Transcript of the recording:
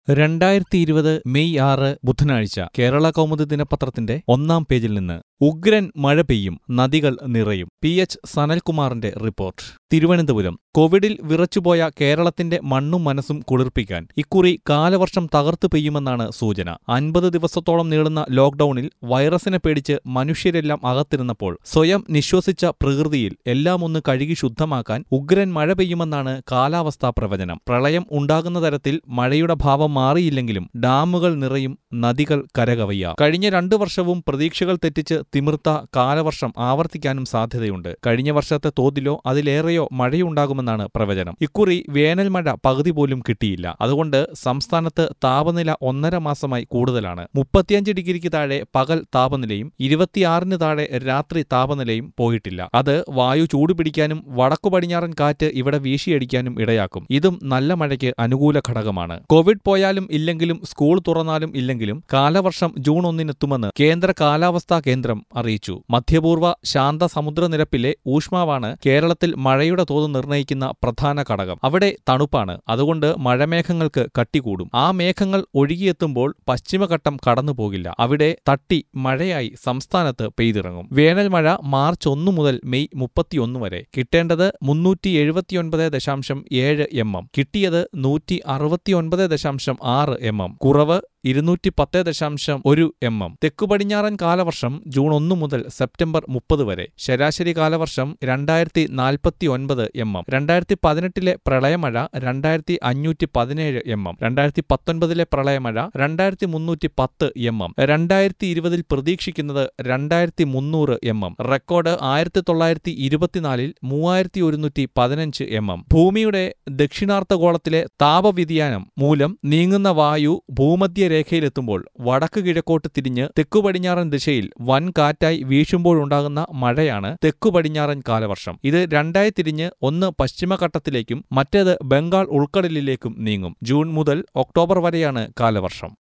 രണ്ടായിരത്തി ഇരുപത് മെയ് ആറ് ബുധനാഴ്ച കേരള കൗമുദി ദിനപത്രത്തിന്റെ ഒന്നാം പേജിൽ നിന്ന് ഉഗ്രൻ മഴ പെയ്യും നദികൾ നിറയും പി എച്ച് സനൽകുമാറിന്റെ റിപ്പോർട്ട് തിരുവനന്തപുരം കോവിഡിൽ വിറച്ചുപോയ കേരളത്തിന്റെ മണ്ണും മനസ്സും കുളിർപ്പിക്കാൻ ഇക്കുറി കാലവർഷം തകർത്തു പെയ്യുമെന്നാണ് സൂചന അൻപത് ദിവസത്തോളം നീളുന്ന ലോക്ഡൌണിൽ വൈറസിനെ പേടിച്ച് മനുഷ്യരെല്ലാം അകത്തിരുന്നപ്പോൾ സ്വയം നിശ്വസിച്ച പ്രകൃതിയിൽ എല്ലാം ഒന്ന് കഴുകി ശുദ്ധമാക്കാൻ ഉഗ്രൻ മഴ പെയ്യുമെന്നാണ് കാലാവസ്ഥാ പ്രവചനം പ്രളയം ഉണ്ടാകുന്ന തരത്തിൽ മഴയുടെ ഭാവം മാറിയില്ലെങ്കിലും ഡാമുകൾ നിറയും നദികൾ കരകവയ്യ കഴിഞ്ഞ രണ്ടു വർഷവും പ്രതീക്ഷകൾ തെറ്റിച്ച് തിമിർത്ത കാലവർഷം ആവർത്തിക്കാനും സാധ്യതയുണ്ട് കഴിഞ്ഞ വർഷത്തെ തോതിലോ അതിലേറെയോ മഴയുണ്ടാകുമെന്നാണ് പ്രവചനം ഇക്കുറി വേനൽ മഴ പകുതി പോലും കിട്ടിയില്ല അതുകൊണ്ട് സംസ്ഥാനത്ത് താപനില ഒന്നര മാസമായി കൂടുതലാണ് മുപ്പത്തിയഞ്ച് ഡിഗ്രിക്ക് താഴെ പകൽ താപനിലയും ഇരുപത്തിയാറിന് താഴെ രാത്രി താപനിലയും പോയിട്ടില്ല അത് വായു ചൂടുപിടിക്കാനും വടക്കു പടിഞ്ഞാറൻ കാറ്റ് ഇവിടെ വീശിയടിക്കാനും ഇടയാക്കും ഇതും നല്ല മഴയ്ക്ക് അനുകൂല ഘടകമാണ് കോവിഡ് പോയാലും ഇല്ലെങ്കിലും സ്കൂൾ തുറന്നാലും ഇല്ലെങ്കിലും കാലവർഷം ജൂൺ ഒന്നിനെത്തുമെന്ന് കേന്ദ്ര കാലാവസ്ഥാ കേന്ദ്രം അറിയിച്ചു മധ്യപൂർവ്വ ശാന്ത സമുദ്രനിരപ്പിലെ ഊഷ്മാവാണ് കേരളത്തിൽ മഴയുടെ തോത് നിർണ്ണയിക്കുന്ന പ്രധാന ഘടകം അവിടെ തണുപ്പാണ് അതുകൊണ്ട് മഴമേഘങ്ങൾക്ക് കട്ടികൂടും ആ മേഘങ്ങൾ ഒഴുകിയെത്തുമ്പോൾ പശ്ചിമഘട്ടം കടന്നുപോകില്ല അവിടെ തട്ടി മഴയായി സംസ്ഥാനത്ത് പെയ്തിറങ്ങും വേനൽ മഴ മാർച്ച് ഒന്ന് മുതൽ മെയ് മുപ്പത്തിയൊന്ന് വരെ കിട്ടേണ്ടത് മുന്നൂറ്റി എഴുപത്തിയൊൻപത് ദശാംശം ഏഴ് എം എം കിട്ടിയത് നൂറ്റി അറുപത്തിയൊൻപത് ദശാംശം ആറ് എം എം കുറവ് ഇരുന്നൂറ്റി പത്ത് ദശാംശം ഒരു എം എം തെക്കു പടിഞ്ഞാറൻ കാലവർഷം ജൂൺ ഒന്ന് മുതൽ സെപ്റ്റംബർ മുപ്പത് വരെ ശരാശരി കാലവർഷം രണ്ടായിരത്തി നാൽപ്പത്തി ഒൻപത് എം എം രണ്ടായിരത്തി പതിനെട്ടിലെ പ്രളയമഴ രണ്ടായിരത്തി അഞ്ഞൂറ്റി പതിനേഴ് എം എം രണ്ടായിരത്തി പത്തൊൻപതിലെ പ്രളയമഴ രണ്ടായിരത്തി മുന്നൂറ്റി പത്ത് എം എം രണ്ടായിരത്തി ഇരുപതിൽ പ്രതീക്ഷിക്കുന്നത് രണ്ടായിരത്തി മുന്നൂറ് എം എം റെക്കോർഡ് ആയിരത്തി തൊള്ളായിരത്തി ഇരുപത്തിനാലിൽ മൂവായിരത്തി ഒരുന്നൂറ്റി പതിനഞ്ച് എം എം ഭൂമിയുടെ ദക്ഷിണാർദ്ധഗോളത്തിലെ താപവ്യതിയാനം മൂലം നീങ്ങുന്ന വായു ഭൂമധ്യ രേഖയിലെത്തുമ്പോൾ വടക്ക് കിഴക്കോട്ട് തിരിഞ്ഞ് തെക്കു പടിഞ്ഞാറൻ ദിശയിൽ വൻ കാറ്റായി വീശുമ്പോഴുണ്ടാകുന്ന മഴയാണ് തെക്കു പടിഞ്ഞാറൻ കാലവർഷം ഇത് രണ്ടായി തിരിഞ്ഞ് ഒന്ന് പശ്ചിമഘട്ടത്തിലേക്കും മറ്റേത് ബംഗാൾ ഉൾക്കടലിലേക്കും നീങ്ങും ജൂൺ മുതൽ ഒക്ടോബർ വരെയാണ് കാലവർഷം